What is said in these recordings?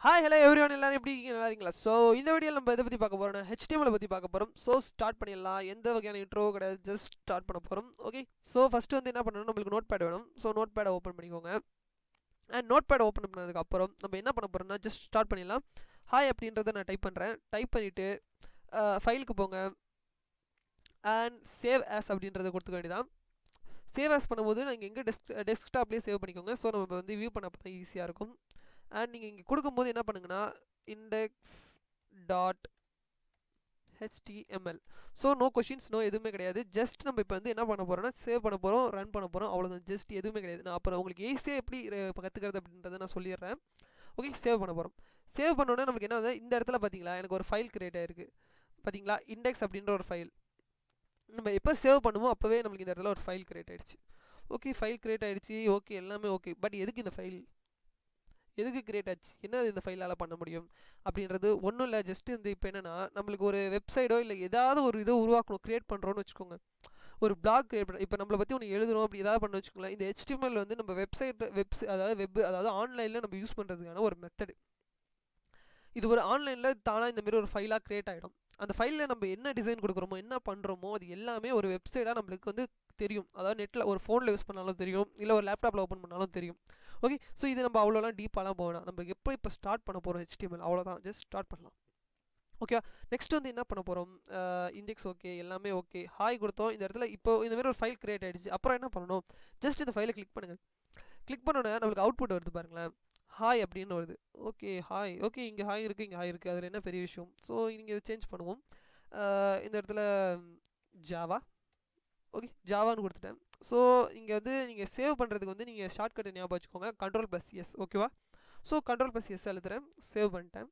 hi hello every one எல்லாரும் எப்படி இருக்கீங்க நல்லா இருக்கீங்களா ஸோ இந்த வீடியோவில் நம்ம எதை பற்றி பார்க்க போகிறோம் ஹெச்டிஎம்எல் பற்றி பார்க்க போகிறோம் ஸோ ஸ்டார்ட் பண்ணிடலாம் எந்த வகையான இன்ட்ரோ கிடையாது ஜஸ்ட் ஸ்டார்ட் பண்ண போகிறோம் ஓகே ஸோ ஃபஸ்ட்டு வந்து என்ன பண்ணணும் நம்மளுக்கு நோட் பேட் வேணும் ஸோ நோட் பேடை ஓப்பன் பண்ணிக்கோங்க அண்ட் நோட் பேட் ஓப்பன் பண்ணதுக்கு அப்புறம் நம்ம என்ன பண்ண போகிறோம்னா ஜஸ்ட் ஸ்டார்ட் பண்ணிடலாம் ஹாய் அப்படின்றத நான் டைப் பண்ணுறேன் டைப் பண்ணிவிட்டு ஃபைலுக்கு போங்க அண்ட் சேவ் ஆஸ் அப்படின்றத கொடுத்துக்க வேண்டியதான் சேவ் ஆஸ் பண்ணும்போது நீங்கள் எங்கே டெஸ்க் டெஸ்க்டாப்லேயே சேவ் பண்ணிக்கோங்க ஸோ நம்ம வந்து வியூ பண்ண பார்த்தா ஈஸியாக இருக்கும் அண்ட் நீங்கள் இங்கே கொடுக்கும்போது என்ன பண்ணுங்கன்னா index dot HTML so no questions no எதுவுமே கிடையாது ஜஸ்ட் நம்ம இப்போ வந்து என்ன பண்ண போகிறோம்னா சேவ் பண்ண போகிறோம் ரன் பண்ண போகிறோம் அவ்வளோதான் ஜஸ்ட் எதுவுமே கிடையாது நான் அப்புறம் உங்களுக்கு ஈஸியாக எப்படி இப்போ கற்றுக்கிறது அப்படின்றத நான் சொல்லிடுறேன் ஓகே சேவ் பண்ண போகிறோம் சேவ் பண்ணோன்னே நமக்கு என்ன வந்து இந்த இடத்துல பார்த்தீங்களா எனக்கு ஒரு ஃபைல் கிரியேட் ஆயிருக்கு பார்த்தீங்களா இண்டெக்ஸ் அப்படின்ற ஒரு ஃபைல் நம்ம எப்போ சேவ் பண்ணுவோம் அப்போவே நம்மளுக்கு இந்த இடத்துல ஒரு ஃபைல் கிரியேட் ஆகிடுச்சு ஓகே ஃபைல் கிரியேட் ஆகிடுச்சு ஓகே எல்லாமே ஓகே பட் எதுக்கு இந்த ஃபைல் எதுக்கு கிரியேட் ஆச்சு என்ன இந்த ஃபைலால் பண்ண முடியும் அப்படின்றது ஒன்றும் இல்லை ஜஸ்ட்டு இந்த இப்போ என்னென்னா நம்மளுக்கு ஒரு வெப்சைட்டோ இல்லை ஏதாவது ஒரு இதை உருவாக்கணும் க்ரியேட் பண்ணுறோன்னு வச்சுக்கோங்க ஒரு பிளாக் கிரியேட் பண்ண இப்போ நம்மளை பற்றி ஒன்று எழுதுறோம் அப்படி ஏதாவது பண்ண வச்சுக்கோங்களேன் இந்த ஹெச்டிஎம்எல் வந்து நம்ம வெப்சைட் வெப்ஸ் அதாவது வெப் அதாவது ஆன்லைனில் நம்ம யூஸ் பண்ணுறதுக்கான ஒரு மெத்தடு இது ஒரு ஆன்லைனில் தானாக இந்த மாதிரி ஒரு ஃபைலாக க்ரியேட் ஆகிடும் அந்த ஃபைலில் நம்ம என்ன டிசைன் கொடுக்குறோமோ என்ன பண்ணுறோமோ அது எல்லாமே ஒரு வெப்சைட்டாக நம்மளுக்கு வந்து தெரியும் அதாவது நெட்டில் ஒரு ஃபோனில் யூஸ் பண்ணாலும் தெரியும் இல்லை ஒரு லேப்டாப்பில் ஓப்பன் பண்ணாலும் தெரியும் ஓகே ஸோ இது நம்ம அவ்வளோலாம் டீப்பாலாம் போகலாம் நம்ம எப்போ இப்போ ஸ்டார்ட் பண்ண போகிறோம் ஹெச்டிஎம்எல் அவ்வளோதான் ஜஸ்ட் ஸ்டார்ட் பண்ணலாம் ஓகேவா நெக்ஸ்ட் வந்து என்ன பண்ண போகிறோம் இண்டெக்ஸ் ஓகே எல்லாமே ஓகே ஹாய் கொடுத்தோம் இந்த இடத்துல இப்போ இந்த மாதிரி ஒரு ஃபைல் கிரியேட் ஆகிடுச்சு அப்புறம் என்ன பண்ணணும் ஜஸ்ட் இந்த ஃபைலை கிளிக் பண்ணுங்கள் கிளிக் பண்ணோன்னே நம்மளுக்கு அவுட்புட் வருது பாருங்களேன் ஹாய் அப்படின்னு வருது ஓகே ஹாய் ஓகே இங்கே ஹாய் இருக்குது இங்கே ஹாய் இருக்குது அதில் என்ன பெரிய விஷயம் ஸோ இங்கே இதை சேஞ்ச் பண்ணுவோம் இந்த இடத்துல ஜாவா ஓகே ஜாவான்னு கொடுத்துட்டேன் ஸோ இங்கே வந்து நீங்கள் சேவ் பண்ணுறதுக்கு வந்து நீங்கள் ஷார்ட்கட்டை ஞாபகம் வச்சுக்கோங்க கண்ட்ரோல் ப்ளஸ் எஸ் ஓகேவா ஸோ கண்ட்ரோல் ப்ளஸ் எஸ் எழுதுறேன் சேவ் பண்ணிட்டேன்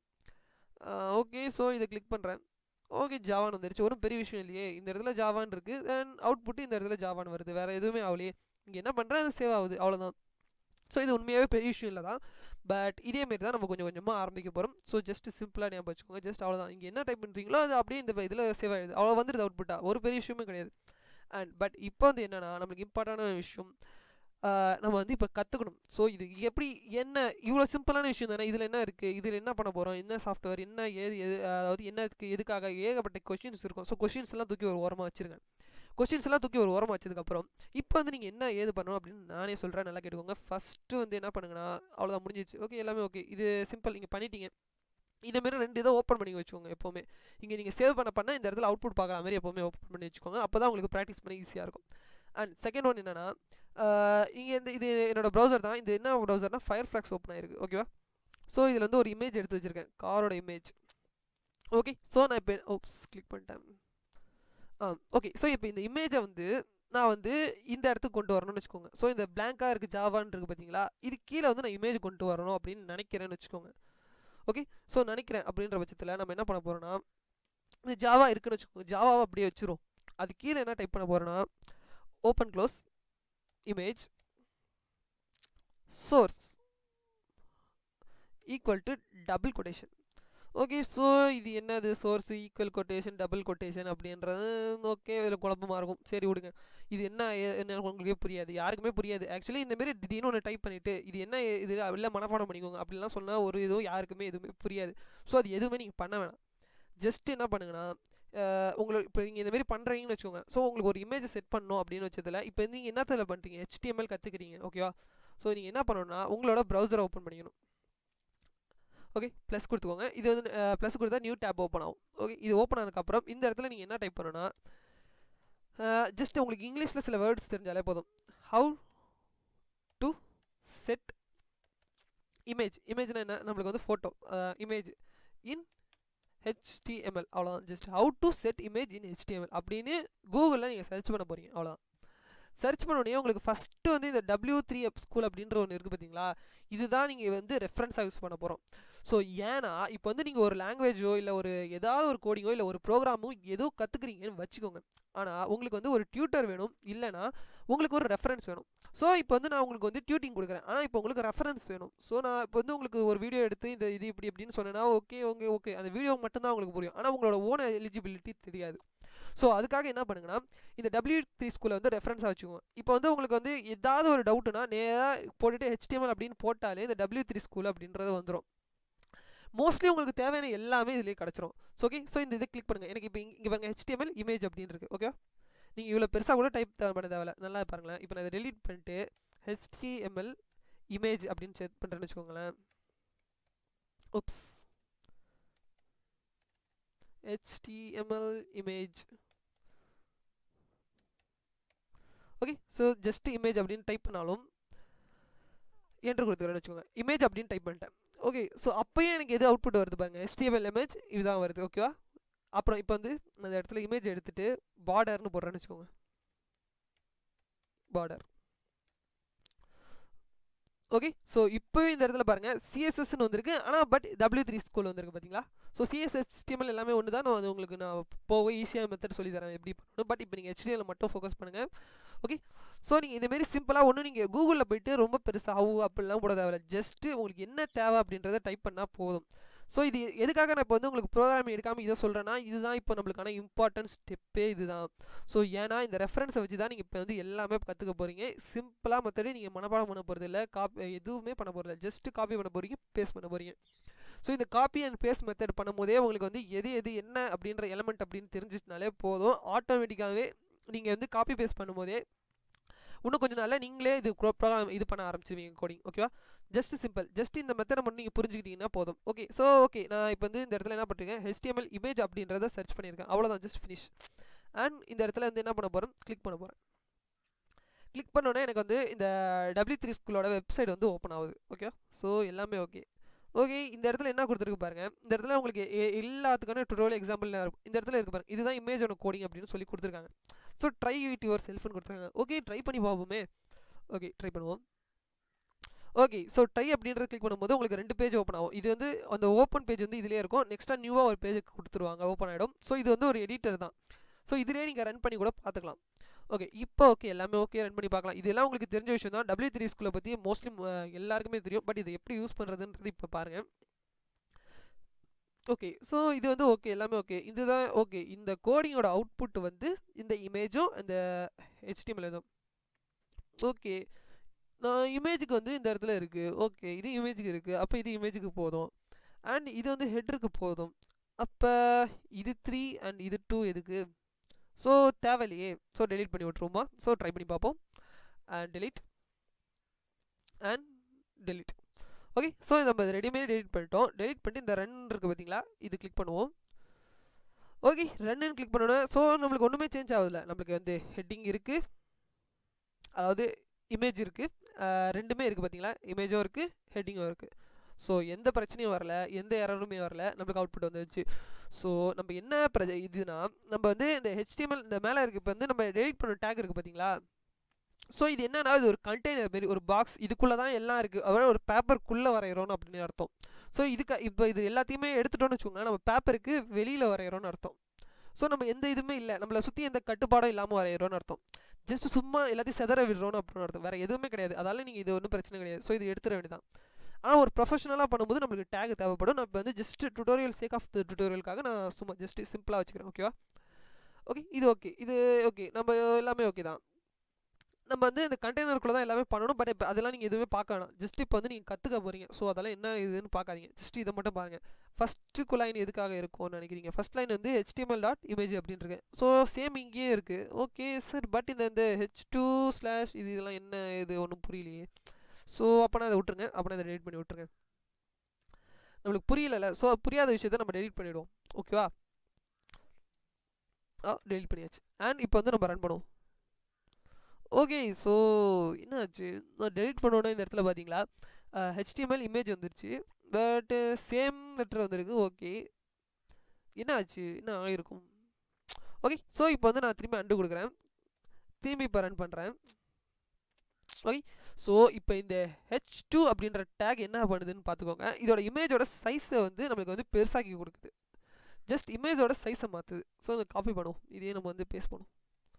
ஓகே ஸோ இதை கிளிக் பண்ணுறேன் ஓகே ஜாவான் வந்துருச்சு ஒரு பெரிய விஷயம் இல்லையே இந்த இடத்துல ஜாவான் இருக்குது தென் அவுட்புட்டு இந்த இடத்துல ஜாவான் வருது வேறு எதுவுமே ஆகலையே இங்கே என்ன பண்ணுறேன் அது சேவ் ஆகுது அவ்வளோதான் ஸோ இது உண்மையாகவே பெரிய விஷயம் இல்லை தான் பட் இதேமாரி தான் நம்ம கொஞ்சம் கொஞ்சமாக ஆரம்பிக்க போகிறோம் ஸோ ஜஸ்ட் சிம்பிளாக ஞாபகம் வச்சுக்கோங்க ஜஸ்ட் அவ்வளோதான் இங்கே என்ன டைப் பண்ணுறீங்களோ அது அப்படியே இந்த இதில் சேவ் ஆகிடுது அவ்வளோ வந்துடுது அவுட்புட்டாக ஒரு பெரிய விஷயமே கிடையாது அண்ட் பட் இப்போ வந்து என்னென்னா நம்மளுக்கு இம்பார்ட்டண்டான விஷயம் நம்ம வந்து இப்போ கற்றுக்கணும் ஸோ இது எப்படி என்ன இவ்வளோ சிம்பிளான விஷயம் தானே இதில் என்ன இருக்குது இதில் என்ன பண்ண போகிறோம் என்ன சாஃப்ட்வேர் என்ன ஏது எது அதாவது என்னதுக்கு எதுக்காக ஏகப்பட்ட கொஷின்ஸ் இருக்கும் ஸோ கொஷின்ஸ் எல்லாம் தூக்கி ஒரு ஓரமாக வச்சுருங்க கொஷின்ஸ் எல்லாம் தூக்கி ஒரு ஓரமாக வச்சதுக்கப்புறம் இப்போ வந்து நீங்கள் என்ன ஏது பண்ணணும் அப்படின்னு நானே சொல்கிறேன் நல்லா கேட்டுக்கோங்க ஃபஸ்ட்டு வந்து என்ன பண்ணுங்கன்னா அவ்வளோதான் முடிஞ்சிச்சு ஓகே எல்லாமே ஓகே இது சிம்பிள் நீங்கள் பண்ணிட்டீங்க இதேமாரி ரெண்டு இதை ஓப்பன் பண்ணி வச்சுக்கோங்க எப்போவுமே இங்கே நீங்கள் சேவ் பண்ண பண்ண இந்த இடத்துல அவுட்புட் பார்க்குற மாதிரி எப்போவுமே ஓப்பன் பண்ணி வச்சுக்கோங்க அப்போ தான் உங்களுக்கு ப்ராக்டிஸ் பண்ணி ஈஸியாக இருக்கும் அண்ட் செகண்ட் ஒன் என்னென்னா இங்கே இந்த இது என்னோடய ப்ரௌசர் தான் இது என்ன ப்ரௌசர்னால் ஃபயர் ஃப்ளாக்ஸ் ஓப்பன் ஆயிருக்கு ஓகேவா ஸோ இதில் வந்து ஒரு இமேஜ் எடுத்து வச்சுருக்கேன் காரோட இமேஜ் ஓகே ஸோ நான் இப்போ ஓப்ஸ் கிளிக் பண்ணிட்டேன் ஆ ஓகே ஸோ இப்போ இந்த இமேஜை வந்து நான் வந்து இந்த இடத்துக்கு கொண்டு வரணும்னு வச்சுக்கோங்க ஸோ இந்த பிளாங்காக இருக்குது ஜாவான்னு இருக்குது பார்த்தீங்களா இது கீழே வந்து நான் இமேஜ் கொண்டு வரணும் அப்படின்னு நினைக்கிறேன்னு வச்சுக்கோங்க ஓகே ஸோ நினைக்கிறேன் அப்படின்ற பட்சத்தில் நம்ம என்ன பண்ண போகிறோன்னா இந்த ஜாவா இருக்குன்னு வச்சுக்கோங்க ஜாவாவை அப்படியே வச்சுரும் அது கீழே என்ன டைப் பண்ண போகிறோன்னா open close image source equal to double quotation okay so இது என்னது source equal quotation double quotation அப்படின்றது ஓகே இதில் குழப்பமாக இருக்கும் சரி விடுங்க இது என்ன என்ன உங்களுக்கே புரியாது யாருக்குமே புரியாது ஆக்சுவலி இந்தமாரி திடீர்னு ஒன்று டைப் பண்ணிவிட்டு இது என்ன இது இல்லை மனப்பாடம் பண்ணிக்கோங்க அப்படிலாம் சொன்னால் ஒரு இதுவும் யாருக்குமே எதுவுமே புரியாது ஸோ அது எதுவுமே நீங்கள் பண்ண வேணாம் ஜஸ்ட் என்ன பண்ணுங்கன்னா உங்களுக்கு இப்போ நீங்கள் இந்தமாரி பண்ணுறீங்கன்னு வச்சுக்கோங்க ஸோ உங்களுக்கு ஒரு இமேஜ் செட் பண்ணணும் அப்படின்னு வச்சதில் இப்போ நீங்கள் என்னத்தில் பண்ணுறீங்க ஹெச்டிஎம்எல் கற்றுக்கிறீங்க ஓகேவா ஸோ நீங்கள் என்ன பண்ணணும்னா உங்களோட ப்ரௌசரை ஓப்பன் பண்ணிக்கணும் ஓகே ப்ளஸ் கொடுத்துக்கோங்க இது வந்து ப்ளஸ் கொடுத்தா நியூ டேப் ஓப்பன் ஆகும் ஓகே இது ஓப்பன் ஆனதுக்கப்புறம் இந்த இடத்துல நீங்கள் என்ன டைப் பண்ணணும்னா ஜஸ்ட் உங்களுக்கு இங்கிலீஷில் சில வேர்ட்ஸ் தெரிஞ்சாலே போதும் ஹவு டு செட் இமேஜ் இமேஜ்னா என்ன நம்மளுக்கு வந்து ஃபோட்டோ இமேஜ் இன் ஹெச்டிஎம்எல் அவ்வளோதான் just how to set image in HTML அப்படின்னு கூகுளில் நீங்கள் சர்ச் பண்ண போகிறீங்க அவ்வளோதான் சர்ச் பண்ணோடனே உங்களுக்கு ஃபஸ்ட்டு வந்து இந்த டபிள்யூ த்ரீ எப் ஸ்கூல் அப்படின்ற ஒன்று இருக்குது பார்த்தீங்களா இதுதான் நீங்கள் வந்து ரெஃபரன்ஸாக யூஸ் பண்ண போகிறோம் ஸோ ஏன்னா இப்போ வந்து நீங்கள் ஒரு லாங்குவேஜோ இல்லை ஒரு ஏதாவது ஒரு கோடிங்கோ இல்லை ஒரு ப்ரோக்ராமோ ஏதோ கற்றுக்குறீங்கன்னு வச்சுக்கோங்க ஆனால் உங்களுக்கு வந்து ஒரு டியூட்டர் வேணும் இல்லைனா உங்களுக்கு ஒரு ரெஃபரன்ஸ் வேணும் ஸோ இப்போ வந்து நான் உங்களுக்கு வந்து டியூட்டிங் கொடுக்குறேன் ஆனால் இப்போ உங்களுக்கு ரெஃபரன்ஸ் வேணும் ஸோ நான் இப்போ வந்து உங்களுக்கு ஒரு வீடியோ எடுத்து இந்த இது இப்படி இப்படின்னு சொன்னேன்னா ஓகே ஓகே ஓகே அந்த வீடியோ மட்டும்தான் உங்களுக்கு புரியும் ஆனால் உங்களோட ஓன எலிஜிபிலிட்டி தெரியாது ஸோ அதுக்காக என்ன பண்ணுங்கன்னா இந்த டபிள்யூ த்ரீ ஸ்கூலை வந்து ரெஃபரன்ஸாக வச்சுக்கோங்க இப்போ வந்து உங்களுக்கு வந்து ஏதாவது ஒரு டவுட்டுனா நேராக போட்டுட்டு ஹெச்டிஎம்எல் அப்படின்னு போட்டாலே இந்த டபிள்யூ த்ரீ ஸ்கூல் அப்படின்றது வந்துடும் மோஸ்ட்லி உங்களுக்கு தேவையான எல்லாமே இதுலேயே கிடச்சிரும் ஸோ ஓகே ஸோ இந்த இதை கிளிக் பண்ணுங்கள் எனக்கு இப்போ இங்கே பாருங்க ஹெச்டிஎம்எல் இமேஜ் அப்படின்னு இருக்குது ஓகே நீங்கள் இவ்வளோ பெருசாக கூட டைப் பண்ண தேவையில்ல நல்லா பாருங்களேன் இப்போ நான் இதை டெலீட் பண்ணிட்டு ஹெச்டிஎம்எல் இமேஜ் அப்படின்னு செட் பண்ணுறேன்னு வச்சுக்கோங்களேன் oops HTML image okay so just image அப்படின்னு டைப் பண்ணாலும் என்ட்ரு கொடுத்துக்கிறேன்னு வச்சுக்கோங்க இமேஜ் அப்படின்னு டைப் பண்ணிட்டேன் ஓகே ஸோ அப்போயே எனக்கு எது அவுட்புட் வருது பாருங்கள் HTML இமேஜ் இதுதான் வருது ஓகேவா அப்புறம் இப்போ வந்து அந்த இடத்துல இமேஜ் எடுத்துகிட்டு பார்டர்னு போடுறேன்னு வச்சுக்கோங்க பார்டர் ஓகே ஸோ இப்போவே இந்த இடத்துல பாருங்கள் சிஎஸ்எஸ்ன்னு வந்திருக்கு ஆனால் பட் டபிள்யூ த்ரீ ஸ்கூல் வந்திருக்கு பார்த்தீங்களா ஸோ சிஎஸ்எஸ் HTML எல்லாமே ஒன்று தான் நான் அது உங்களுக்கு நான் போக ஈஸியாக மெத்தட் சொல்லி தரேன் எப்படி பண்ணணும் பட் இப்போ நீங்கள் HTML மட்டும் ஃபோக்கஸ் பண்ணுங்கள் ஓகே ஸோ நீங்கள் இதேமாரி சிம்பிளாக ஒன்றும் நீங்கள் கூகுளில் போயிட்டு ரொம்ப பெருசாக ஆவு அப்படிலாம் போட தேவையில்ல ஜஸ்ட்டு உங்களுக்கு என்ன தேவை அப்படின்றத டைப் பண்ணால் போதும் ஸோ இது எதுக்காக நான் இப்போ வந்து உங்களுக்கு ப்ரோக்ராம் எடுக்காமல் இதை சொல்கிறேன்னா இதுதான் இப்போ நம்மளுக்கான இம்பார்ட்டன்ட் ஸ்டெப்பே இதுதான் ஸோ ஏன்னா இந்த ரெஃபரன்ஸை வச்சு தான் நீங்கள் இப்போ வந்து எல்லாமே கற்றுக்க போகிறீங்க சிம்பிளாக மற்றபடி நீங்கள் மனப்பாடம் பண்ண போகிறது இல்லை காப்பி எதுவுமே பண்ண போகிறதில்ல ஜஸ்ட்டு காப்பி பண்ண போகிறீங்க பேஸ்ட் பண்ண போகிறீங்க ஸோ இந்த காப்பி அண்ட் பேஸ்ட் மெத்தட் பண்ணும்போதே உங்களுக்கு வந்து எது எது என்ன அப்படின்ற எலமெண்ட் அப்படின்னு தெரிஞ்சிச்சுனாலே போதும் ஆட்டோமேட்டிக்காகவே நீங்கள் வந்து காப்பி பேஸ்ட் பண்ணும்போதே இன்னும் கொஞ்சம் நாளில் நீங்களே இது ப்ரோக்ராம் இது பண்ண ஆரம்பிச்சிருவீங்க கோடிங் ஓகேவா ஜஸ்ட் சிம்பிள் ஜஸ்ட் இந்த மெத்தடை மட்டும் நீங்கள் புரிஞ்சுக்கிட்டீங்கன்னா போதும் ஓகே ஸோ ஓகே நான் இப்போ வந்து இந்த இடத்துல என்ன பண்ணிருக்கேன் HTML இமேஜ் அப்படின்றத சர்ச் பண்ணியிருக்கேன் அவ்வளோதான் ஜஸ்ட் ஃபினிஷ் அண்ட் இந்த இடத்துல வந்து என்ன பண்ண போகிறேன் கிளிக் பண்ண போகிறேன் கிளிக் பண்ணோன்னே எனக்கு வந்து இந்த டபிள்யூ த்ரீ ஸ்கூலோட வெப்சைட் வந்து ஓப்பன் ஆகுது ஓகே ஸோ எல்லாமே ஓகே ஓகே இந்த இடத்துல என்ன கொடுத்துருக்கு பாருங்க இந்த இடத்துல உங்களுக்கு எ- எல்லாத்துக்கான டுட்டோரியல் எக்ஸாம்பிள் இருக்கும் இந்த இடத்துல இருக்கு பாருங்க இதுதான் இமேஜோட கோடிங் அப்படின்னு சொல்லி கொடுத்துருக்காங்க ஸோ ட்ரை இட் யுவர் செல்ஃப்னு கொடுத்துருக்காங்க ஓகே ட்ரை பண்ணி பார்ப்போமே ஓகே ட்ரை பண்ணுவோம் ஓகே ஸோ ட்ரை அப்படின்றத கிளிக் பண்ணும்போது உங்களுக்கு ரெண்டு பேஜ் ஓப்பன் ஆகும் இது வந்து அந்த ஓப்பன் பேஜ் வந்து இதுலேயே இருக்கும் நெக்ஸ்ட்டாக நியூவாக ஒரு பேஜ் கொடுத்துருவாங்க ஓப்பன் ஆகிடும் ஸோ இது வந்து ஒரு எடிட்டர் தான் ஸோ இதிலே நீங்கள் ரன் பண்ணி கூட பார்த்துக்கலாம் ஓகே இப்போ ஓகே எல்லாமே ஓகே ரன் பண்ணி பார்க்கலாம் இதெல்லாம் உங்களுக்கு தெரிஞ்ச விஷயம் தான் டபிள்யூ த்ரீ ஸ்கூலை பற்றி மோஸ்ட்லி எல்லாருக்குமே தெரியும் பட் இதை எப்படி யூஸ் பண்ணுறதுன்றது இப்போ பாருங்கள் ஓகே ஸோ இது வந்து ஓகே எல்லாமே ஓகே இதுதான் ஓகே இந்த கோடிங்கோட அவுட்புட் வந்து இந்த இமேஜும் இந்த HTML இதுவும் ஓகே நான் இமேஜுக்கு வந்து இந்த இடத்துல இருக்குது ஓகே இது இமேஜுக்கு இருக்குது அப்போ இது இமேஜுக்கு போதும் அண்ட் இது வந்து ஹெட்ருக்கு போதும் அப்போ இது த்ரீ அண்ட் இது டூ எதுக்கு ஸோ தேவையில்லையே ஸோ delete பண்ணி விட்ருவோமா ஸோ ட்ரை பண்ணி பார்ப்போம் and delete and delete okay so நம்ம ரெடிமேட் delete பண்ணிட்டோம் delete பண்ணிட்டு இந்த ரன் இருக்குது பார்த்தீங்களா இது கிளிக் பண்ணுவோம் ஓகே ரன்னு கிளிக் பண்ணோன்னே ஸோ நம்மளுக்கு ஒன்றுமே சேஞ்ச் ஆகுதுல நம்மளுக்கு வந்து ஹெட்டிங் இருக்குது அதாவது இமேஜ் இருக்குது ரெண்டுமே இருக்குது பார்த்தீங்களா இமேஜும் இருக்குது ஹெட்டிங்கும் இருக்குது ஸோ எந்த பிரச்சனையும் வரல எந்த எரருமே வரல நம்மளுக்கு அவுட்புட் வந்துச்சு ஸோ நம்ம என்ன பிரச்ச இதுனா நம்ம வந்து இந்த HTML இந்த மேலே இருக்குது இப்போ வந்து நம்ம டெலிட் பண்ண டேக் இருக்குது பார்த்தீங்களா ஸோ இது என்னன்னா இது ஒரு கண்டெய்னர் மாரி ஒரு பாக்ஸ் இதுக்குள்ளே தான் எல்லாம் இருக்குது அதாவது ஒரு பேப்பருக்குள்ளே வரைகிறோன்னு அப்படின்னு அர்த்தம் ஸோ இதுக்கு இப்போ இது எல்லாத்தையுமே எடுத்துட்டோம்னு வச்சுக்கோங்க நம்ம பேப்பருக்கு வெளியில் வரைகிறோன்னு அர்த்தம் ஸோ நம்ம எந்த இதுவுமே இல்லை நம்மளை சுற்றி எந்த கட்டுப்பாடும் இல்லாமல் வரைகிறோன்னு அர்த்தம் ஜஸ்ட் சும்மா எல்லாத்தையும் செதற விடுறோன்னு அப்படின்னு அர்த்தம் வேறு எதுவுமே கிடையாது அதால நீங்கள் இது ஒன்றும் பிரச்சனை கிடையாது ஸோ இது எடுத்துட வேண்டியதான் ஆனால் ஒரு ப்ரொஃபஷனலாக பண்ணும்போது நம்மளுக்கு டேக் தேவைப்படும் நம்ம வந்து just tutorial sake of the டுட்டோரியலுக்காக நான் சும்மா ஜஸ்ட் சிம்பிளாக வச்சுக்கிறேன் ஓகேவா ஓகே இது ஓகே இது ஓகே நம்ம எல்லாமே ஓகே தான் நம்ம வந்து இந்த கண்டெய்னருக்குள்ள தான் எல்லாமே பண்ணணும் பட் இப்போ அதெல்லாம் நீங்கள் எதுவுமே பார்க்க வேணாம் ஜஸ்ட் இப்போ வந்து நீங்கள் கற்றுக்க போகிறீங்க ஸோ அதெல்லாம் என்ன இதுன்னு பார்க்காதீங்க ஜஸ்ட் இதை மட்டும் பாருங்கள் ஃபஸ்ட்டு லைன் எதுக்காக இருக்கும்னு நினைக்கிறீங்க ஃபஸ்ட் லைன் வந்து HTML டாட் இமேஜ் அப்படின்னு இருக்கு ஸோ சேம் இங்கேயே இருக்குது ஓகே சார் பட் இந்த இந்த ஹெச் டூ ஸ்லாஷ் இது இதெல்லாம் என்ன இது ஒன்றும் புரியலையே ஸோ அப்போனா அதை விட்டுருங்க அப்போனா இதை டெலிட் பண்ணி விட்டுருங்க நம்மளுக்கு புரியலைல்ல ஸோ புரியாத விஷயத்த நம்ம டெலிட் பண்ணிவிடுவோம் ஓகேவா ஆ டெலிட் பண்ணியாச்சு அண்ட் இப்போ வந்து நம்ம ரன் பண்ணுவோம் ஓகே ஸோ என்னாச்சு நான் டெலிட் பண்ணோன்னே இந்த இடத்துல பார்த்தீங்களா ஹெச்டிஎம்எல் இமேஜ் வந்துருச்சு பட் சேம் லெட்டர் வந்திருக்கு ஓகே என்ன ஆச்சு என்ன ஆகிருக்கும் ஓகே ஸோ இப்போ வந்து நான் திரும்பி அண்டு கொடுக்குறேன் திரும்பி இப்போ ரன் பண்ணுறேன் ஓகே ஸோ இப்போ இந்த ஹெச் டூ அப்படின்ற டேக் என்ன பண்ணுதுன்னு பார்த்துக்கோங்க இதோட இமேஜோட சைஸை வந்து நம்மளுக்கு வந்து பெருசாக்கி கொடுக்குது ஜஸ்ட் இமேஜோட சைஸை மாற்றுது ஸோ அதை காப்பி பண்ணுவோம் இதே நம்ம வந்து பேஸ்ட் பண்ணுவோம்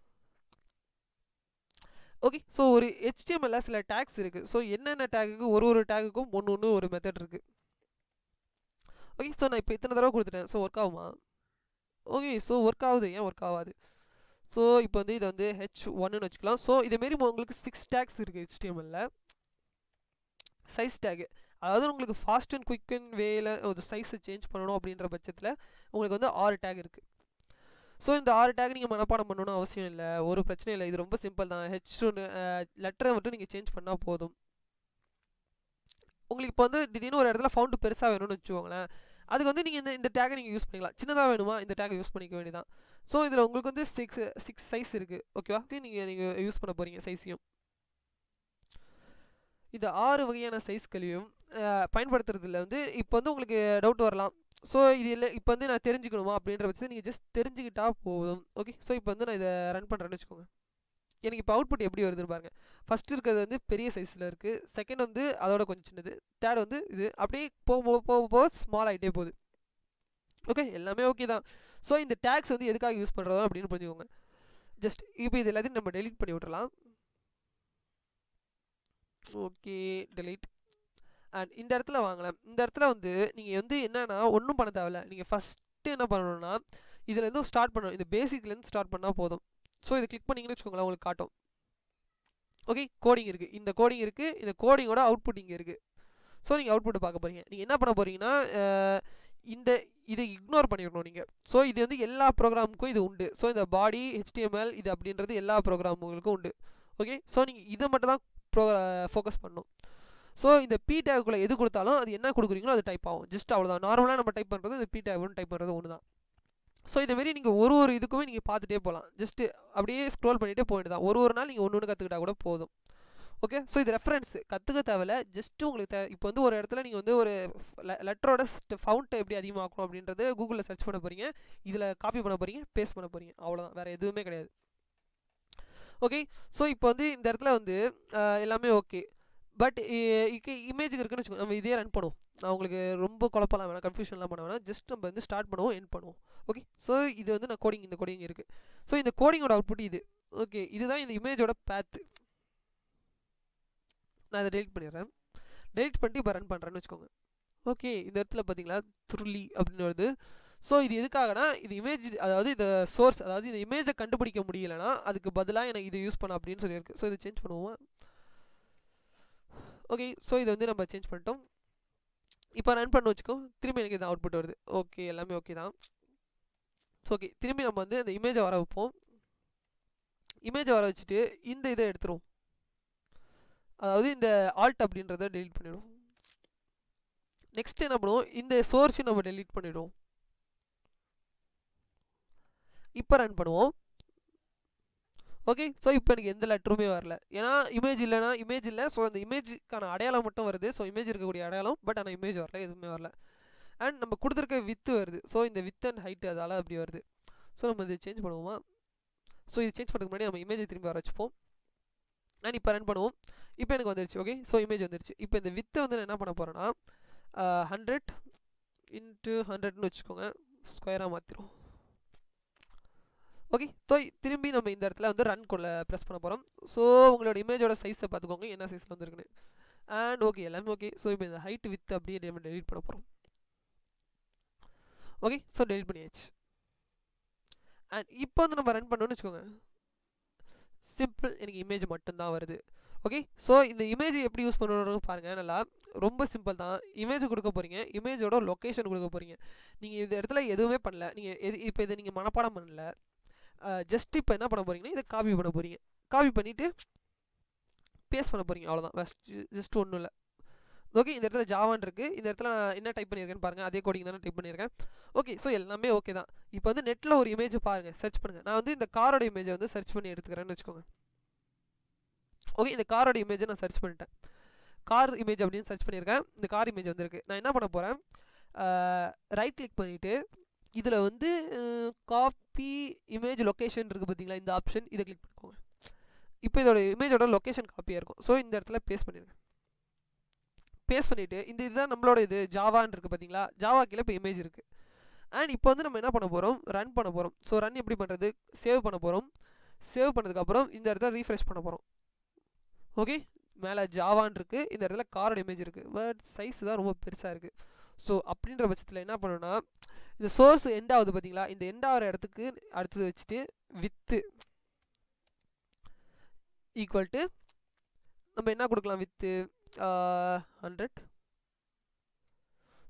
ஓகே ஸோ ஒரு HTML ல சில டேக்ஸ் இருக்குது ஸோ என்னென்ன டேகுக்கு ஒரு ஒரு டேகுக்கும் ஒன்று ஒன்று ஒரு மெத்தட் இருக்குது ஓகே ஸோ நான் இப்போ இத்தனை தடவை கொடுத்துட்டேன் ஸோ ஒர்க் ஆகுமா ஓகே ஸோ ஒர்க் ஆகுது ஏன் ஒர்க் ஆகாது ஸோ இப்போ வந்து இதை வந்து ஹெச் ஒன்னு வச்சுக்கலாம் ஸோ இதேமாரி உங்களுக்கு சிக்ஸ் டேக்ஸ் இருக்குது HTML ல சைஸ் டேக் அதாவது உங்களுக்கு ஃபாஸ்ட் அண்ட் குயிக் அண்ட் வேல ஒரு சைஸை சேஞ்ச் பண்ணணும் அப்படின்ற பட்சத்தில் உங்களுக்கு வந்து ஆறு டேக் இருக்குது ஸோ இந்த ஆறு டேக் நீங்கள் மனப்பாடம் பண்ணணும்னு அவசியம் இல்லை ஒரு பிரச்சனையும் இல்லை இது ரொம்ப சிம்பிள் தான் ஹெச் லெட்டரை மட்டும் நீங்கள் சேஞ்ச் பண்ணால் போதும் உங்களுக்கு இப்போ வந்து திடீர்னு ஒரு இடத்துல ஃபவுண்டு பெருசாக வேணும்னு வச்சுக்கோங்களேன் அதுக்கு வந்து நீங்கள் இந்த இந்த டேக்கை நீங்கள் யூஸ் பண்ணிக்கலாம் சின்னதாக வேணுமா இந்த டேக்கை யூஸ் பண்ணிக்க வேண்டியதான் ஸோ இதில் உங்களுக்கு வந்து சிக்ஸ் சிக்ஸ் சைஸ் இருக்குது ஓகேவா நீங்கள் நீங்கள் யூஸ் பண்ண போகிறீங்க சைஸையும் இந்த ஆறு வகையான சைஸ்களையும் பயன்படுத்துறதுல வந்து இப்போ வந்து உங்களுக்கு டவுட் வரலாம் ஸோ இது இல்லை இப்போ வந்து நான் தெரிஞ்சுக்கணுமா அப்படின்ற பட்சத்தை நீங்கள் ஜஸ்ட் தெரிஞ்சுக்கிட்டா போதும் ஓகே ஸோ இப்போ வந்து நான் இதை ரன் பண்ணுறேன்னு வச்சுக்கோங்க எனக்கு இப்போ அவுட்புட் எப்படி வருதுன்னு பாருங்கள் ஃபஸ்ட் இருக்கிறது வந்து பெரிய சைஸில் இருக்குது செகண்ட் வந்து அதோட கொஞ்சம் சின்னது தேர்ட் வந்து இது அப்படியே போக போக போக ஸ்மால் ஆகிட்டே போகுது ஓகே எல்லாமே ஓகே தான் ஸோ இந்த டேக்ஸ் வந்து எதுக்காக யூஸ் பண்ணுறதோ அப்படின்னு புரிஞ்சுக்கோங்க ஜஸ்ட் இப்போ இது எல்லாத்தையும் நம்ம டெலீட் பண்ணி விட்றலாம் ஓகே டெலீட் அண்ட் இந்த இடத்துல வாங்கலாம் இந்த இடத்துல வந்து நீங்கள் வந்து என்னென்னா ஒன்றும் பண்ண தேவையில்ல நீங்கள் ஃபஸ்ட்டு என்ன பண்ணணும்னா இதுலேருந்து ஸ்டார்ட் பண்ணணும் இந்த பேசிக்லேருந்து ஸ்டார்ட் பண்ணால் போதும் ஸோ இதை கிளிக் பண்ணிங்கன்னு வச்சுக்கோங்களேன் உங்களுக்கு காட்டும் ஓகே கோடிங் இருக்குது இந்த கோடிங் இருக்குது இந்த கோடிங்கோட அவுட்புட் இங்கே இருக்குது ஸோ நீங்கள் அவுட்புட்டை பார்க்க போகிறீங்க நீங்கள் என்ன பண்ண போகிறீங்கன்னா இந்த இதை இக்னோர் பண்ணிடணும் நீங்கள் ஸோ இது வந்து எல்லா ப்ரோக்ராமுக்கும் இது உண்டு ஸோ இந்த பாடி ஹெச்டிஎம்எல் இது அப்படின்றது எல்லா ப்ரோக்ராமுங்களுக்கும் உண்டு ஓகே ஸோ நீங்கள் இதை மட்டும் தான் ப்ரோ ஃபோக்கஸ் பண்ணணும் ஸோ இந்த பி டேக்குள்ளே எது கொடுத்தாலும் அது என்ன கொடுக்குறீங்களோ அது டைப் ஆகும் ஜஸ்ட் அவ்வளோதான் நார்மலாக நம்ம டைப் பண்ணுறது இந்த பி டேக் டைப் பண்ணுறது ஒன்று தான் ஸோ இதேமாரி நீங்கள் ஒரு ஒரு இதுக்குமே நீங்கள் பார்த்துட்டே போகலாம் ஜஸ்ட்டு அப்படியே ஸ்க்ரோல் பண்ணிகிட்டே போயிட்டு தான் ஒரு ஒரு நாள் நீங்கள் ஒன்று ஒன்று கற்றுக்கிட்டா கூட போதும் ஓகே ஸோ இது ரெஃபரன்ஸ் கற்றுக்க தேவையில்ல ஜஸ்ட்டு உங்களுக்கு தே இப்போ வந்து ஒரு இடத்துல நீங்கள் வந்து ஒரு லெட்டரோட ஃபவுண்ட்டை எப்படி அதிகமாக்கணும் அப்படின்றது கூகுளில் சர்ச் பண்ண போகிறீங்க இதில் காப்பி பண்ண போகிறீங்க பேஸ்ட் பண்ண போகிறீங்க அவ்வளோதான் வேறு எதுவுமே கிடையாது ஓகே ஸோ இப்போ வந்து இந்த இடத்துல வந்து எல்லாமே ஓகே பட் இமேஜுக்கு இருக்குன்னு வச்சுக்கோங்க நம்ம இதே ரன் பண்ணுவோம் நான் உங்களுக்கு ரொம்ப குழப்பலாம் வேணாம் கன்ஃபியூஷன்லாம் பண்ண வேணாம் ஜஸ்ட் நம்ம வந்து ஸ்டார்ட் பண்ணுவோம் என் பண்ணுவோம் ஓகே ஸோ இது வந்து நான் கோடிங் இந்த கோடிங் இருக்குது ஸோ இந்த கோடிங்கோட அவுட்புட் இது ஓகே இதுதான் இந்த இமேஜோட பேத்து நான் அதை டெலிட் பண்ணிடுறேன் டெலிட் பண்ணிட்டு இப்போ ரன் பண்ணுறேன்னு வச்சுக்கோங்க ஓகே இந்த இடத்துல பார்த்தீங்களா துருளி அப்படின்னு வருது ஸோ இது எதுக்காகனா இது இமேஜ் அதாவது இந்த சோர்ஸ் அதாவது இந்த இமேஜை கண்டுபிடிக்க முடியலனா அதுக்கு பதிலாக எனக்கு இது யூஸ் பண்ண அப்படின்னு சொல்லியிருக்கு ஸோ இதை சேஞ்ச் பண்ணுவோமா ஓகே ஸோ இதை வந்து நம்ம சேஞ்ச் பண்ணிட்டோம் இப்போ ரன் பண்ண வச்சுக்கோ திரும்பி எனக்கு இது அவுட்புட் வருது ஓகே எல்லாமே ஓகே தான் ஸோ ஓகே திரும்பி நம்ம வந்து இந்த இமேஜை வர வைப்போம் இமேஜை வர வச்சுட்டு இந்த இதை எடுத்துருவோம் அதாவது இந்த ஆல்ட் அப்படின்றத டெலீட் பண்ணிவிடுவோம் நெக்ஸ்ட் என்ன பண்ணுவோம் இந்த சோர்ஸையும் நம்ம டெலீட் பண்ணிவிடுவோம் இப்போ ரன் பண்ணுவோம் ஓகே ஸோ இப்போ எனக்கு எந்த லெட்டருமே வரல ஏன்னா இமேஜ் இல்லைனா இமேஜ் இல்லை ஸோ அந்த இமேஜுக்கான அடையாளம் மட்டும் வருது ஸோ இமேஜ் இருக்கக்கூடிய அடையாளம் பட் ஆனால் இமேஜ் வரல எதுவுமே வரல அண்ட் நம்ம கொடுத்துருக்க வித்து வருது ஸோ இந்த வித் அண்ட் ஹைட் அதால் அப்படி வருது ஸோ நம்ம இதை சேஞ்ச் பண்ணுவோமா ஸோ இது சேஞ்ச் பண்ணுறதுக்கு முன்னாடி நம்ம இமேஜை திரும்பி வர வச்சுப்போம் அண்ட் இப்போ ரன் பண்ணுவோம் இப்போ எனக்கு வந்துருச்சு ஓகே ஸோ இமேஜ் வந்துருச்சு இப்போ இந்த வித்தை வந்து நான் என்ன பண்ண போகிறேன்னா ஹண்ட்ரட் இன்ட்டு ஹண்ட்ரட்னு வச்சுக்கோங்க ஸ்கொயராக மாற்றிடும் ஓகே ஸோ திரும்பி நம்ம இந்த இடத்துல வந்து ரன் கொள்ள ப்ரெஸ் பண்ண போகிறோம் ஸோ உங்களோட இமேஜோட சைஸை பார்த்துக்கோங்க என்ன சைஸில் வந்துருக்குன்னு அண்ட் ஓகே எல்லாமே ஓகே ஸோ இப்போ இந்த ஹைட் வித் அப்படியே நம்ம டெலிட் பண்ண போகிறோம் ஓகே ஸோ டெலிட் பண்ணியாச்சு அண்ட் இப்போ வந்து நம்ம ரன் பண்ணோன்னு வச்சுக்கோங்க சிம்பிள் எனக்கு இமேஜ் மட்டும்தான் வருது ஓகே ஸோ இந்த இமேஜ் எப்படி யூஸ் பண்ணணும்னு பாருங்கள் நல்லா ரொம்ப சிம்பிள் தான் இமேஜ் கொடுக்க போகிறீங்க இமேஜோட லொக்கேஷன் கொடுக்க போகிறீங்க நீங்கள் இந்த இடத்துல எதுவுமே பண்ணல நீங்கள் எது இப்போ இதை நீங்கள் மனப்பாடம் பண்ணல ஜஸ்ட் இப்போ என்ன பண்ண போகிறீங்கன்னா இதை காப்பி பண்ண போகிறீங்க காப்பி பண்ணிவிட்டு பேஸ்ட் பண்ண போகிறீங்க அவ்வளோதான் ஜஸ்ட் ஒன்றும் இல்லை ஓகே இந்த இடத்துல ஜாவான் இருக்குது இந்த இடத்துல நான் என்ன டைப் பண்ணியிருக்கேன்னு பாருங்கள் அதே கோடிங் தானே டைப் பண்ணியிருக்கேன் ஓகே ஸோ எல்லாமே ஓகே தான் இப்போ வந்து நெட்டில் ஒரு இமேஜ் பாருங்கள் சர்ச் பண்ணுங்கள் நான் வந்து இந்த காரோட இமேஜை வந்து சர்ச் பண்ணி எடுத்துக்கிறேன்னு வச்சுக்கோங்க ஓகே இந்த காரோட இமேஜை நான் சர்ச் பண்ணிட்டேன் கார் இமேஜ் அப்படின்னு சர்ச் பண்ணியிருக்கேன் இந்த கார் இமேஜ் வந்திருக்கு நான் என்ன பண்ண போகிறேன் ரைட் கிளிக் பண்ணிவிட்டு இதில் வந்து காப்பி இமேஜ் லொக்கேஷன் இருக்குது பார்த்தீங்களா இந்த ஆப்ஷன் இதை கிளிக் பண்ணிக்கோங்க இப்போ இதோட இமேஜோட லொக்கேஷன் காப்பியாக இருக்கும் ஸோ இந்த இடத்துல பேஸ்ட் பண்ணிடுங்க பேஸ்ட் பண்ணிவிட்டு இந்த இதுதான் நம்மளோட இது ஜாவான்னு இருக்குது பார்த்தீங்களா ஜாவா கீழே இப்போ இமேஜ் இருக்குது அண்ட் இப்போ வந்து நம்ம என்ன பண்ண போகிறோம் ரன் பண்ண போகிறோம் ஸோ ரன் எப்படி பண்ணுறது சேவ் பண்ண போகிறோம் சேவ் பண்ணதுக்கப்புறம் இந்த இடத்துல ரீஃப்ரெஷ் பண்ண போகிறோம் ஓகே மேலே ஜாவான் இருக்குது இந்த இடத்துல காரோட இமேஜ் இருக்குது பட் சைஸ் தான் ரொம்ப பெருசாக இருக்குது ஸோ அப்படின்ற பட்சத்தில் என்ன பண்ணணும்னா இந்த சோர்ஸ் எண்ட் ஆகுது பார்த்தீங்களா இந்த எண்ட் ஆகிற இடத்துக்கு அடுத்தது வச்சுட்டு வித்து ஈக்குவல் டு நம்ம என்ன கொடுக்கலாம் வித்து ஹண்ட்ரட்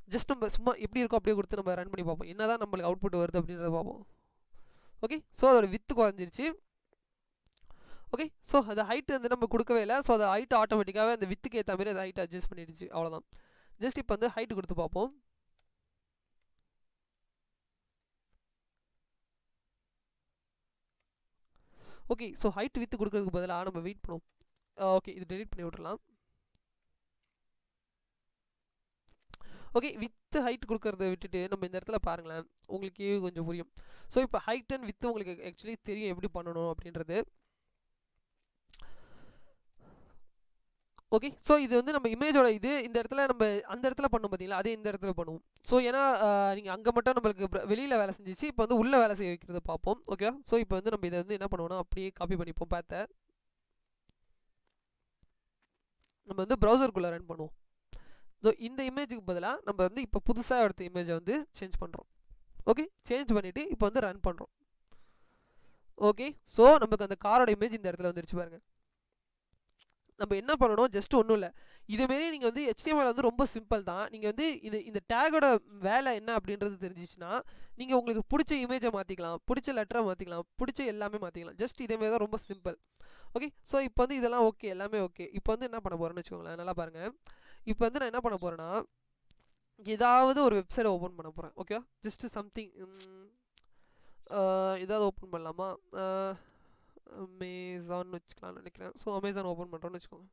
ஜஸ்ட் நம்ம சும்மா எப்படி இருக்கோ அப்படியே கொடுத்து நம்ம ரன் பண்ணி பார்ப்போம் என்ன தான் நம்மளுக்கு அவுட்புட் வருது அப்படின்றத பார்ப்போம் ஓகே ஸோ அதோட வித்து குறைஞ்சிருச்சு ஓகே ஸோ அந்த ஹைட் வந்து நம்ம கொடுக்கவே இல்லை ஸோ அந்த ஹைட் ஆட்டோமேட்டிக்காகவே அந்த வித்துக்கு ஏற்ற மாதிரி அந்த ஹைட் அட்ஜஸ்ட் பண்ணிடுச்சு அவ்வளோதான் ஜஸ்ட் இப்போ வந்து ஹைட் கொடுத்து பார்ப்போம் ஓகே ஸோ ஹைட் வித்து கொடுக்கறதுக்கு பதிலாக நம்ம வெயிட் பண்ணுவோம் ஓகே இது டெலிட் பண்ணி விட்றலாம் ஓகே வித்து ஹைட் கொடுக்கறத விட்டுட்டு நம்ம இந்த இடத்துல பாருங்களேன் உங்களுக்கே கொஞ்சம் புரியும் ஸோ இப்போ ஹைட் அண்ட் வித்து உங்களுக்கு ஆக்சுவலி தெரியும் எப்படி பண்ணணும் அப்படின்றது ஓகே ஸோ இது வந்து நம்ம இமேஜோட இது இந்த இடத்துல நம்ம அந்த இடத்துல பண்ணோம் பார்த்தீங்களா அதே இந்த இடத்துல பண்ணுவோம் ஸோ ஏன்னா நீங்கள் அங்கே மட்டும் நம்மளுக்கு வெளியில் வேலை செஞ்சிச்சு இப்போ வந்து உள்ளே வேலை செய்ய வைக்கிறத பார்ப்போம் ஓகேவா ஸோ இப்போ வந்து நம்ம இதை வந்து என்ன பண்ணுவோம்னா அப்படியே காப்பி பண்ணிப்போம் பார்த்த நம்ம வந்து ப்ரௌசருக்குள்ளே ரன் பண்ணுவோம் ஸோ இந்த இமேஜுக்கு பதிலாக நம்ம வந்து இப்போ புதுசாக எடுத்த இமேஜை வந்து சேஞ்ச் பண்ணுறோம் ஓகே சேஞ்ச் பண்ணிவிட்டு இப்போ வந்து ரன் பண்ணுறோம் ஓகே ஸோ நமக்கு அந்த காரோட இமேஜ் இந்த இடத்துல வந்துருச்சு பாருங்கள் நம்ம என்ன பண்ணணும் ஜஸ்ட் ஒன்றும் இல்லை இதேமாரி நீங்கள் வந்து ஹெச்டிஎம்எல் வந்து ரொம்ப சிம்பிள் தான் நீங்கள் வந்து இது இந்த டேகோட வேலை என்ன அப்படின்றது தெரிஞ்சிச்சுன்னா நீங்கள் உங்களுக்கு பிடிச்ச இமேஜை மாற்றிக்கலாம் பிடிச்ச லெட்டரை மாற்றிக்கலாம் பிடிச்ச எல்லாமே மாற்றிக்கலாம் ஜஸ்ட் இதேமாரி தான் ரொம்ப சிம்பிள் ஓகே ஸோ இப்போ வந்து இதெல்லாம் ஓகே எல்லாமே ஓகே இப்போ வந்து என்ன பண்ண போகிறேன்னு வச்சுக்கோங்களேன் நல்லா பாருங்கள் இப்போ வந்து நான் என்ன பண்ண போகிறேன்னா ஏதாவது ஒரு வெப்சைட் ஓப்பன் பண்ண போகிறேன் ஓகே ஜஸ்ட் சம்திங் ஏதாவது ஓப்பன் பண்ணலாமா அமேசான் வச்சுக்கலாம்னு நினைக்கிறேன் ஸோ அமேசான் ஓப்பன் பண்ணுறோன்னு வச்சுக்கோங்க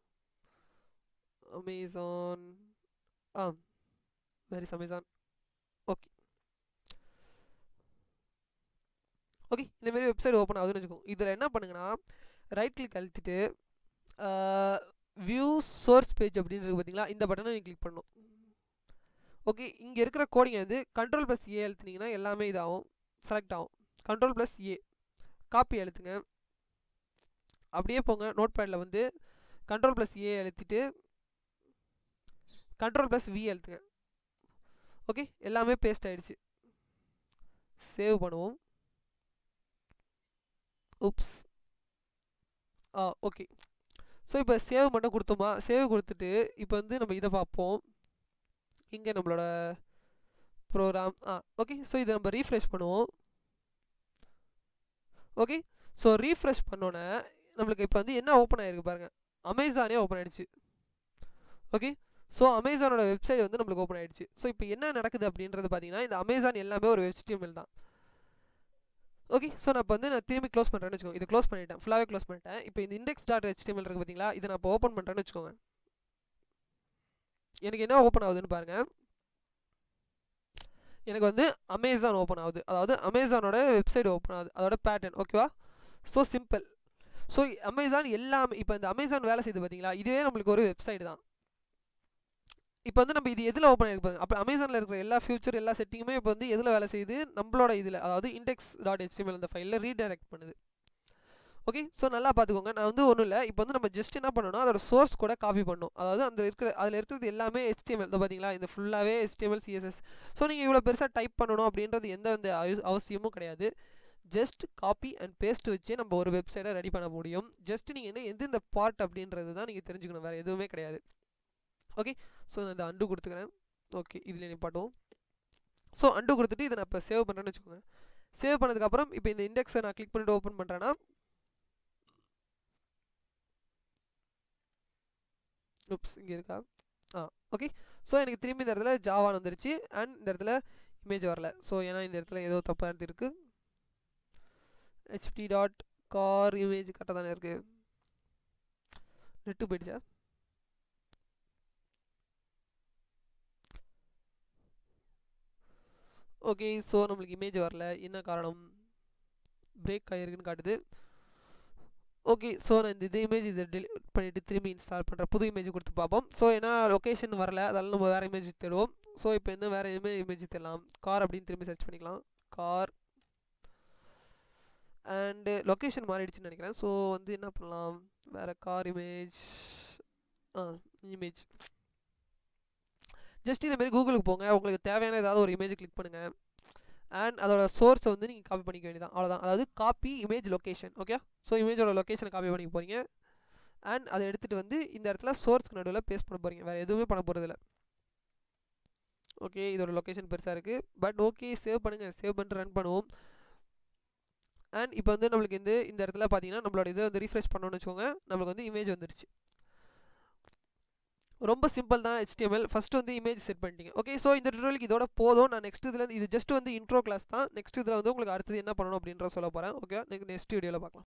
Amazon ah very Amazon okay okay இந்தமாரி வெப்சைட் ஓப்பன் ஆகுதுன்னு வச்சுக்கோங்க இதில் என்ன பண்ணுங்கன்னா ரைட் கிளிக் அழுத்திட்டு வியூ சோர்ஸ் பேஜ் அப்படின்னு இருக்கு பார்த்தீங்களா இந்த பட்டனை நீங்கள் கிளிக் பண்ணணும் ஓகே இங்கே இருக்கிற கோடிங் வந்து கண்ட்ரோல் ப்ளஸ் ஏ அழுத்துனீங்கன்னா எல்லாமே இதாகும் செலக்ட் ஆகும் கண்ட்ரோல் ப்ளஸ் ஏ காப்பி அழுத்துங்க அப்படியே போங்க நோட் பேடில் வந்து கண்ட்ரோல் ப்ளஸ் ஏ அழுத்திட்டு கண்ட்ரோல் ப்ளஸ் வி அழுத்துங்க ஓகே எல்லாமே பேஸ்ட் ஆகிடுச்சு சேவ் பண்ணுவோம் உப்ஸ் ஆ ஓகே ஸோ இப்போ சேவ் மட்டும் கொடுத்தோமா சேவ் கொடுத்துட்டு இப்போ வந்து நம்ம இதை பார்ப்போம் இங்கே நம்மளோட ப்ரோக்ராம் ஆ ஓகே ஸோ இதை நம்ம ரீஃப்ரெஷ் பண்ணுவோம் ஓகே ஸோ ரீஃப்ரெஷ் பண்ணோன்னே நம்மளுக்கு இப்போ வந்து என்ன ஓப்பன் ஆகிருக்கு பாருங்கள் அமேசானே ஓப்பன் ஆகிடுச்சு ஓகே ஸோ அமேசானோட வெப்சைட் வந்து நம்மளுக்கு ஓப்பன் ஆகிடுச்சு ஸோ இப்போ என்ன நடக்குது அப்படின்றது பார்த்தீங்கன்னா இந்த அமேசான் எல்லாமே ஒரு HTML தான் ஓகே ஸோ நான் இப்போ வந்து நான் திரும்பி க்ளோஸ் பண்ணுறேன்னு வச்சுக்கோங்க இது க்ளோஸ் பண்ணிட்டேன் ஃபுல்லாகவே க்ளோஸ் பண்ணிட்டேன் இப்போ இந்த இண்டெக்ஸ் டாட் ஹெச்டிஎம்எல் இருக்குது பார்த்தீங்களா இதை நான் இப்போ ஓப்பன் பண்ணுறேன்னு வச்சுக்கோங்க எனக்கு என்ன ஓப்பன் ஆகுதுன்னு பாருங்கள் எனக்கு வந்து அமேசான் ஓப்பன் ஆகுது அதாவது அமேசானோட வெப்சைட் ஓப்பன் ஆகுது அதோட பேட்டர்ன் ஓகேவா ஸோ சிம்பிள் ஸோ அமேசான் எல்லாமே இப்போ இந்த அமேசான் வேலை செய்யுது பார்த்தீங்களா இதுவே நம்மளுக்கு ஒரு வெப்சைட் தான் இப்போ வந்து நம்ம இது எதில் ஓப்பன் ஆகிருக்கு அப்போ அமேசானில் இருக்கிற எல்லா ஃபியூச்சர் எல்லா செட்டிங்குமே இப்போ வந்து எதில் வேலை செய்யுது நம்மளோட இதில் அதாவது இண்டெக்ஸ் டாட் ஹெச்டிஎம்எல் அந்த ஃபைலில் ரீடைரக்ட் பண்ணுது ஓகே ஸோ நல்லா பார்த்துக்கோங்க நான் வந்து ஒன்றும் இல்லை இப்போ வந்து நம்ம ஜஸ்ட் என்ன பண்ணணும் அதோட சோர்ஸ் கூட காப்பி பண்ணணும் அதாவது அந்த இருக்கிற அதில் இருக்கிறது எல்லாமே HTML இந்த பார்த்தீங்களா இந்த ஃபுல்லாகவே HTML சிஎஸ்எஸ் ஸோ நீங்கள் இவ்வளோ பெருசாக டைப் பண்ணணும் அப்படின்றது எந்த வந்து அவ- அவசியமும் கிடையாது ஜஸ்ட் காப்பி அண்ட் பேஸ்ட் வச்சு நம்ம ஒரு வெப்சைட்டை ரெடி பண்ண முடியும் ஜஸ்ட் நீங்கள் என்ன எந்த இந்த பார்ட் அப்படின்றது தான் நீங்கள் தெரிஞ்சுக்கணும் வேறு எதுவுமே கிடையாது ஓகே ஸோ நான் இந்த அண்டு கொடுத்துக்கிறேன் ஓகே இதில் நிப்பாட்டுவோம் ஸோ அண்டு கொடுத்துட்டு இதை நான் இப்போ சேவ் பண்ணுறேன்னு வச்சுக்கோங்க சேவ் பண்ணதுக்கப்புறம் இப்போ இந்த இண்டெக்ஸை நான் கிளிக் பண்ணிட்டு ஓப்பன் பண்ணுறேன்னா உப்ஸ் இங்கே இருக்கா ஆ ஓகே ஸோ எனக்கு திரும்பி இந்த இடத்துல ஜாவான் வந்துருச்சு அண்ட் இந்த இடத்துல இமேஜ் வரல ஸோ ஏன்னா இந்த இடத்துல ஏதோ தப்பாக இருந்திருக்கு ஹெச்டி டாட் கார் இமேஜ் கரெக்டாக தானே இருக்குது நெட்டு போயிடுச்சா ஓகே ஸோ நம்மளுக்கு இமேஜ் வரல என்ன காரணம் பிரேக் ஆகிருக்குன்னு காட்டுது ஓகே ஸோ நான் இந்த இது இமேஜ் இதை டெலிட் பண்ணிவிட்டு திரும்பி இன்ஸ்டால் பண்ணுறேன் புது இமேஜ் கொடுத்து பார்ப்போம் ஸோ ஏன்னா லொக்கேஷன் வரல அதெல்லாம் நம்ம வேறு இமேஜ் தேடுவோம் ஸோ இப்போ என்ன வேறு எதுவுமே இமேஜ் தேடலாம் கார் அப்படின்னு திரும்பி சர்ச் பண்ணிக்கலாம் கார் அண்டு லொக்கேஷன் மாறிடுச்சுன்னு நினைக்கிறேன் ஸோ வந்து என்ன பண்ணலாம் வேறு car image ah image just இந்த மாதிரி கூகுளுக்கு போங்க உங்களுக்கு தேவையான ஏதாவது ஒரு இமேஜ் கிளிக் பண்ணுங்கள் அண்ட் அதோட சோர்ஸை வந்து நீங்கள் காப்பி பண்ணிக்க வேண்டியதான் அவ்வளோதான் அதாவது copy image location okay so இமேஜோட லொக்கேஷனை காப்பி பண்ணிக்க போகிறீங்க அண்ட் அதை எடுத்துகிட்டு வந்து இந்த இடத்துல சோர்ஸ்க்கு நடுவில் பேஸ்ட் பண்ண போகிறீங்க வேறு எதுவுமே பண்ண போகிறதில்ல ஓகே இதோட லொக்கேஷன் பெருசாக இருக்குது பட் ஓகே சேவ் பண்ணுங்கள் சேவ் பண்ணிட்டு ரன் பண்ணுவோம் அண்ட் இப்போ வந்து நம்மளுக்கு இந்த இந்த இடத்துல பார்த்தீங்கன்னா நம்மளோட இதை வந்து ரீஃப்ரெஷ் பண்ணோன்னு வச்சுக்கோங்க நம்மளுக்கு வந்து இமேஜ் வந்துருச்சு ரொம்ப சிம்பிள் தான் HTML ஃபஸ்ட்டு வந்து இமேஜ் செட் பண்ணிட்டீங்க ஓகே ஸோ இந்த டுட்டோரியலுக்கு இதோட போதும் நான் நெக்ஸ்ட் இதில் இது ஜஸ்ட் வந்து இன்ட்ரோ கிளாஸ் தான் நெக்ஸ்ட் இதில் வந்து உங்களுக்கு அடுத்தது என்ன பண்ணணும் அப்படின்ற சொல்ல போகிறேன் ஓகே நெக்ஸ்ட் வீடியோவில் பார்க்கலாம்